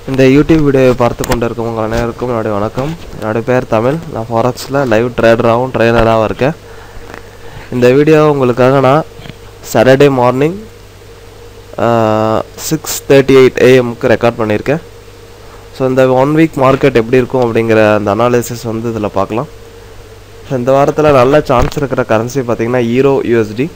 இந்த யூடியூப் வீடியோவை பார்த்து கொண்டு இருக்கும் உங்கள் அனைவருக்கும் என்னுடைய வணக்கம் என்னுடைய பேர் தமிழ் நான் ஃபாரக்ஸில் லைவ் ட்ரேடராகவும் ட்ரெயினராகவும் இருக்கேன் இந்த வீடியோ உங்களுக்காக நான் Saturday morning six thirty eight ஏஎம்க்கு ரெக்கார்ட் பண்ணியிருக்கேன் ஸோ இந்த ஒன் வீக் மார்க்கெட் எப்படி இருக்கும் அப்படிங்கிற அந்த அனாலிசிஸ் வந்து இதில் பார்க்கலாம் ஸோ இந்த வாரத்தில் நல்ல சான்ஸ் இருக்கிற கரன்சி பார்த்திங்கன்னா ஈரோ யூஎஸ்டி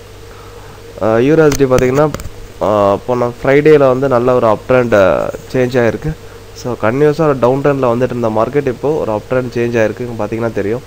யூஎஸ்டி பார்த்திங்கன்னா போன ஃப்ரைடேயில் வந்து நல்ல ஒரு அப் ட்ரெண்ட் சேஞ்ச் ஆகிருக்கு ஸோ கன்யூஸாக ஒரு டவுன் ட்ரெண்டில் வந்துட்டு இருந்த மார்க்கெட் இப்போது ஒரு அப் ட்ரெண்ட் சேஞ்ச் ஆகிருக்கு பார்த்தீங்கன்னா தெரியும்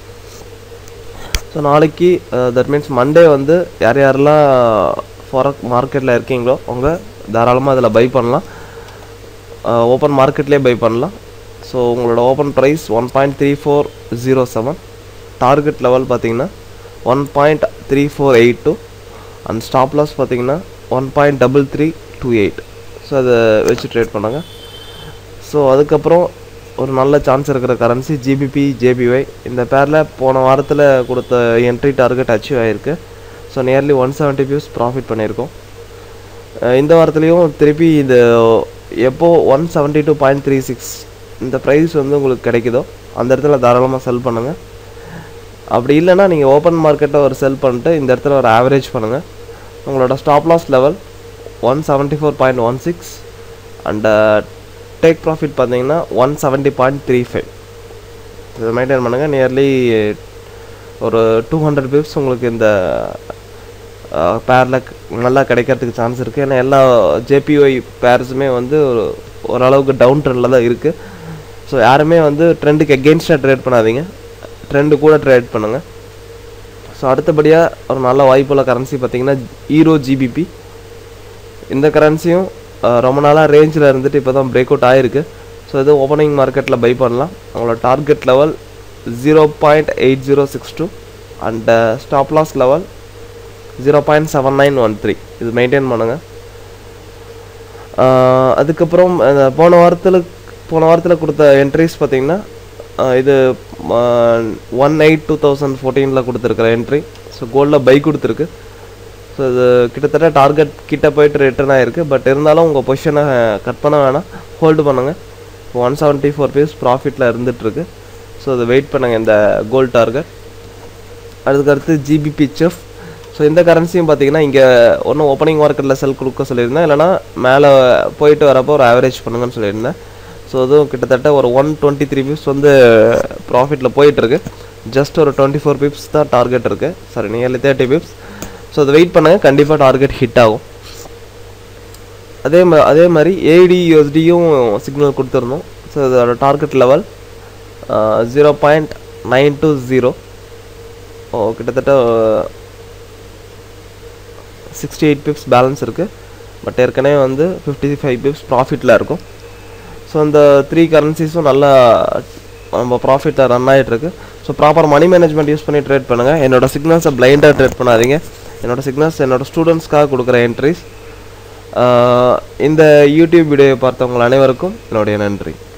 ஸோ நாளைக்கு தட் மீன்ஸ் மண்டே வந்து யார் யாரெல்லாம் ஃபாரக் மார்க்கெட்டில் இருக்கீங்களோ அவங்க தாராளமாக அதில் பை பண்ணலாம் ஓப்பன் மார்க்கெட்லேயே பை பண்ணலாம் ஸோ உங்களோட open price one point three four zero seven target level பார்த்தீங்கன்னா one point three four eight two and stop loss பார்த்தீங்கன்னா one point double three two eight so அதை வச்சு ட்ரேட் பண்ணாங்க so அதுக்கப்புறம் ஒரு நல்ல சான்ஸ் இருக்கிற கரன்சி ஜிபிபி ஜேபிஒய் இந்த பேரில் போன வாரத்தில் கொடுத்த என்ட்ரி டார்கெட் அச்சீவ் ஆகிருக்கு so nearly one seventy views profit பண்ணியிருக்கோம் இந்த வாரத்துலேயும் திருப்பி இந்த எப்போ one seventy two point three six இந்த ப்ரைஸ் வந்து உங்களுக்கு கிடைக்குதோ அந்த இடத்துல தாராளமாக செல் பண்ணுங்கள் அப்படி இல்லைன்னா நீங்கள் ஓப்பன் மார்க்கெட்டை ஒரு செல் பண்ணிட்டு இந்த இடத்துல ஒரு ஆவரேஜ் பண்ணுங்கள் உங்களோட stop loss level one seventy four point one six and take profit பார்த்தீங்கன்னா one seventy point three five இதை மெயின்டைன் பண்ணுங்கள் நியர்லி ஒரு டூ ஹண்ட்ரட் பிப்ஸ் உங்களுக்கு இந்த பேரில் நல்லா கிடைக்கிறதுக்கு சான்ஸ் இருக்குது ஏன்னா எல்லா ஜேபிஒய் பேர்ஸுமே வந்து ஒரு ஓரளவுக்கு டவுன் ட்ரெண்டில் தான் இருக்குது ஸோ யாருமே வந்து ட்ரெண்டுக்கு எகெயின்ஸ்டாக ட்ரேட் பண்ணாதீங்க ட்ரெண்டு கூட ட்ரேட் பண்ணுங்கள் ஸோ அடுத்தபடியாக ஒரு நல்ல வாய்ப்புள்ள கரன்சி பார்த்திங்கன்னா ஈரோ ஜிபிபி இந்த கரன்சியும் ரொம்ப நாளாக ரேஞ்சில் இருந்துட்டு இப்போ தான் பிரேக் அவுட் ஆகிருக்கு ஸோ இது ஓப்பனிங் மார்க்கெட்டில் பை பண்ணலாம் அவங்களோட target level zero point eight zero six two and stop loss level zero point seven nine one three இது மெயின்டைன் பண்ணுங்கள் அதுக்கப்புறம் போன வாரத்தில் போன வாரத்தில் கொடுத்த என்ட்ரிஸ் பார்த்திங்கன்னா இது ஒன் எயிட் டூ தௌசண்ட் ஃபோர்டீனில் கொடுத்துருக்குற என்ட்ரி ஸோ கோல்டில் பை கொடுத்துருக்கு ஸோ இது கிட்டத்தட்ட டார்கெட் கிட்ட போயிட்டு ரிட்டர்ன் ஆகிருக்கு பட் இருந்தாலும் உங்கள் பொசிஷனை கட் பண்ண வேணாம் ஹோல்டு பண்ணுங்கள் ஒன் செவன்ட்டி ஃபோர் பீஸ் ப்ராஃபிட்டில் இருந்துகிட்ருக்கு ஸோ அதை வெயிட் பண்ணுங்கள் இந்த கோல்ட் டார்கெட் அதுக்கடுத்து ஜிபிபி செஃப் ஸோ இந்த கரன்சியும் பார்த்தீங்கன்னா இங்கே ஒன்றும் ஓப்பனிங் மார்க்கெட்டில் செல் கொடுக்க சொல்லியிருந்தேன் இல்லைனா மேலே போயிட்டு வரப்போ ஒரு ஆவரேஜ் பண்ணுங்கன்னு சொல்லியிருந்தேன் ஸோ அதுவும் கிட்டத்தட்ட ஒரு ஒன் டுவெண்ட்டி த்ரீ பிப்ஸ் வந்து ப்ராஃபிட்டில் போயிட்டுருக்கு ஜஸ்ட் ஒரு டுவெண்ட்டி ஃபோர் பிப்ஸ் தான் டார்கெட் இருக்குது sorry nearly thirty pips so அதை வெயிட் பண்ணுங்கள் கண்டிப்பாக டார்கெட் ஹிட் ஆகும் அதே மா அதே மாதிரி ஏடி யூஎஸ்டியும் சிக்னல் கொடுத்துருந்தோம் ஸோ அதோட target level zero point nine two zero oh கிட்டத்தட்ட சிக்ஸ்டி எயிட் பிப்ஸ் பேலன்ஸ் இருக்குது பட் ஏற்கனவே வந்து ஃபிஃப்டி ஃபைவ் பிப்ஸ் ப்ராஃபிட்டில் இருக்கும் ஸோ இந்த த்ரீ கரன்சிஸும் நல்லா நம்ம ப்ராஃபிட்டாக ரன் ஆகிட்டுருக்கு so proper money management use பண்ணி ட்ரேட் பண்ணுங்கள் என்னோடய சிக்னல்ஸை பிளைண்டாக ட்ரேட் பண்ணாதீங்க என்னோடய சிக்னல்ஸ் என்னோடய ஸ்டூடெண்ட்ஸ்க்காக கொடுக்குற என்ட்ரிஸ் இந்த யூடியூப் வீடியோவை பார்த்தவங்கள் அனைவருக்கும் என்னுடைய நன்றி